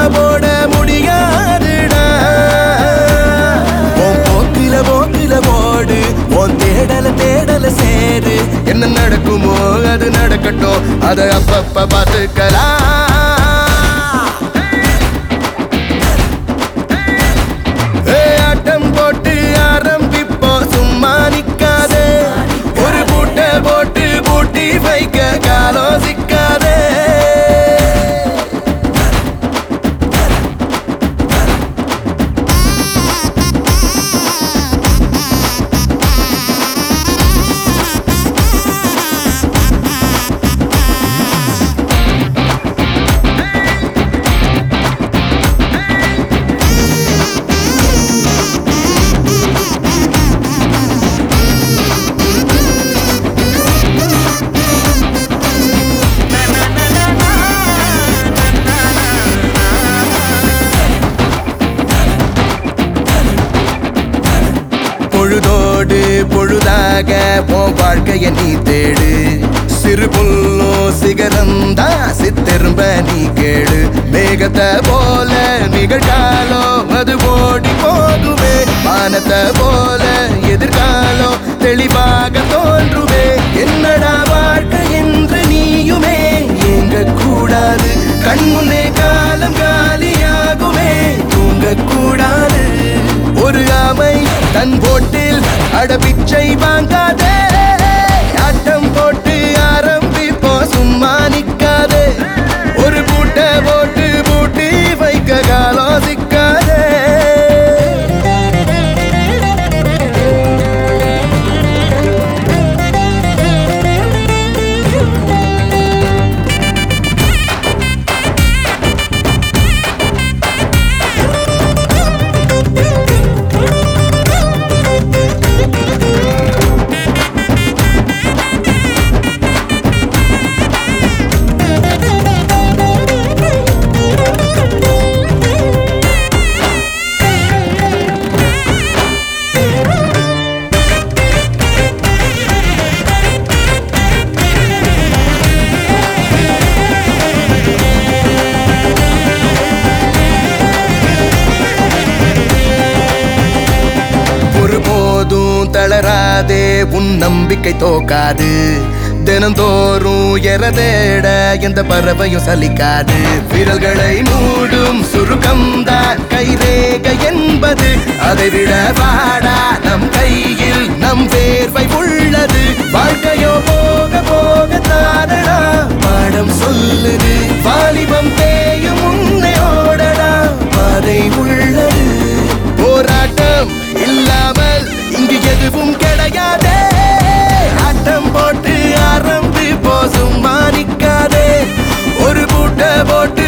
போட முடியாதுடா உன் போக்கில போக்கில போடு உன் தேடல தேடல சேரு என்ன நடக்குமோ அது நடக்கட்டும் அதை அப்பப்ப பார்த்துக்கலாம் ஏய், ஆட்டம் போட்டு ஆரம்பிப்போ சும்மா நிக்காதே ஒரு பூட்டை போட்டு பூட்டி வைக்க காலம் சிக்காதே பொழுதோடு பொழுதாக உன் வாழ்க்கைய நீ தேடு சிறு புல்லும் சிகரம்தான் சித்திரும்ப நீ கேடு மேகத்தை போல நிகழ்காலம் அது ஓடி போகுமே வானத்தை போல எதிர்காலம் தெளிவாக தோன்றுமே என்னடா வாழ்க்கை என்று நீயுமே எங்க கூடாது கண்முன்னே காலம் காலியாகுமே தூங்க கூடாது ஒரு ஆமை தன் போட்டில் அடபிச்சை வாங்காதே ஆட்டம் போட்டு ஆரம்பிப்போ சும்மா நிக்காதே ஒரு பூட்டை போட்டு பூட்டி வைக்க காலம் சிக்காதே ஒருபோதும் தளராதே உன் நம்பிக்கை தோக்காது தினந்தோறும் எரதேட எந்த பறவையும் சலிக்காது விரல்களை மூடும் சுருக்கம்தான் கைரேக என்பது அதை விட வாடா நம் கையில் நம் வேர்வை உள்ளது வாழ்க்கையோ போக போக தானடா பாடம் சொல்லுது வாலிபம் தேயும் உன்னை ஓடடா பாதை உள்ளது போராட்டம் இல்லாமல் இங்கு எதுவும் கிடையாதே ஆட்டம் போட்டு ஆரம்பி போசும் மாணிக்காதே ஒரு பூட்டை போட்டு